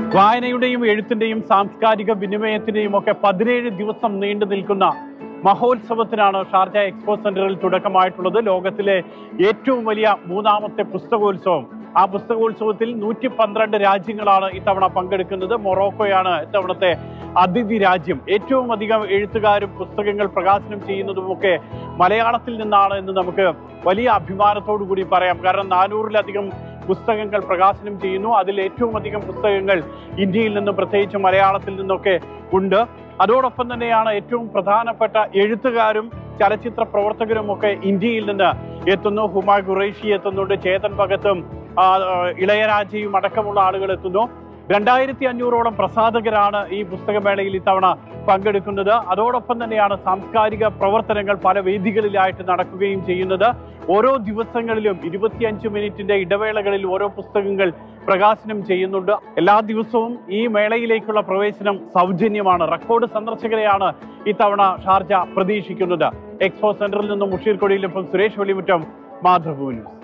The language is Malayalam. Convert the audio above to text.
വായനയുടെയും എഴുത്തിന്റെയും സാംസ്കാരിക വിനിമയത്തിന്റെയും ഒക്കെ പതിനേഴ് ദിവസം നീണ്ടു നിൽക്കുന്ന മഹോത്സവത്തിനാണ് ഷാർജ എക്സ്പോ സെന്ററിൽ തുടക്കമായിട്ടുള്ളത് ലോകത്തിലെ ഏറ്റവും വലിയ മൂന്നാമത്തെ പുസ്തകോത്സവം ആ പുസ്തകോത്സവത്തിൽ നൂറ്റി പന്ത്രണ്ട് രാജ്യങ്ങളാണ് ഇത്തവണ പങ്കെടുക്കുന്നത് മൊറോക്കോയാണ് ഇത്തവണത്തെ അതിഥി രാജ്യം ഏറ്റവും അധികം എഴുത്തുകാരും പുസ്തകങ്ങൾ പ്രകാശനം ചെയ്യുന്നതുമൊക്കെ മലയാളത്തിൽ നിന്നാണ് എന്ന് നമുക്ക് വലിയ അഭിമാനത്തോടു കൂടി പറയാം കാരണം നാനൂറിലധികം പുസ്തകങ്ങൾ പ്രകാശനം ചെയ്യുന്നു അതിൽ ഏറ്റവും അധികം പുസ്തകങ്ങൾ ഇന്ത്യയിൽ നിന്നും പ്രത്യേകിച്ച് മലയാളത്തിൽ നിന്നൊക്കെ ഉണ്ട് അതോടൊപ്പം തന്നെയാണ് ഏറ്റവും പ്രധാനപ്പെട്ട എഴുത്തുകാരും ചലച്ചിത്ര പ്രവർത്തകരും ഒക്കെ ഇന്ത്യയിൽ നിന്ന് എത്തുന്നു ഹുമാ ഖുറൈഷി എത്തുന്നുണ്ട് ചേതൻ ഭഗത്തും ആ, ആ, ഇളയരാജയും അടക്കമുള്ള ആളുകൾ എത്തുന്നു രണ്ടായിരത്തി അഞ്ഞൂറോളം പ്രസാധകരാണ് ഈ പുസ്തകമേളയിൽ ഇത്തവണ പങ്കെടുക്കുന്നത് അതോടൊപ്പം തന്നെയാണ് സാംസ്കാരിക പ്രവർത്തനങ്ങൾ പല വേദികളിലായിട്ട് നടക്കുകയും ചെയ്യുന്നത് ഓരോ ദിവസങ്ങളിലും ഇരുപത്തിയഞ്ച് മിനിറ്റിന്റെ ഇടവേളകളിൽ ഓരോ പുസ്തകങ്ങൾ പ്രകാശനം ചെയ്യുന്നുണ്ട് എല്ലാ ദിവസവും ഈ മേളയിലേക്കുള്ള പ്രവേശനം സൗജന്യമാണ് റെക്കോർഡ് സന്ദർശകരെയാണ് ഇത്തവണ ഷാർജ പ്രതീക്ഷിക്കുന്നത് എക്സ്പോ സെന്ററിൽ നിന്നും മുഷീർ കൊടിയിലൊപ്പം സുരേഷ് വെളിമുറ്റം മാതൃഭൂമി ന്യൂസ്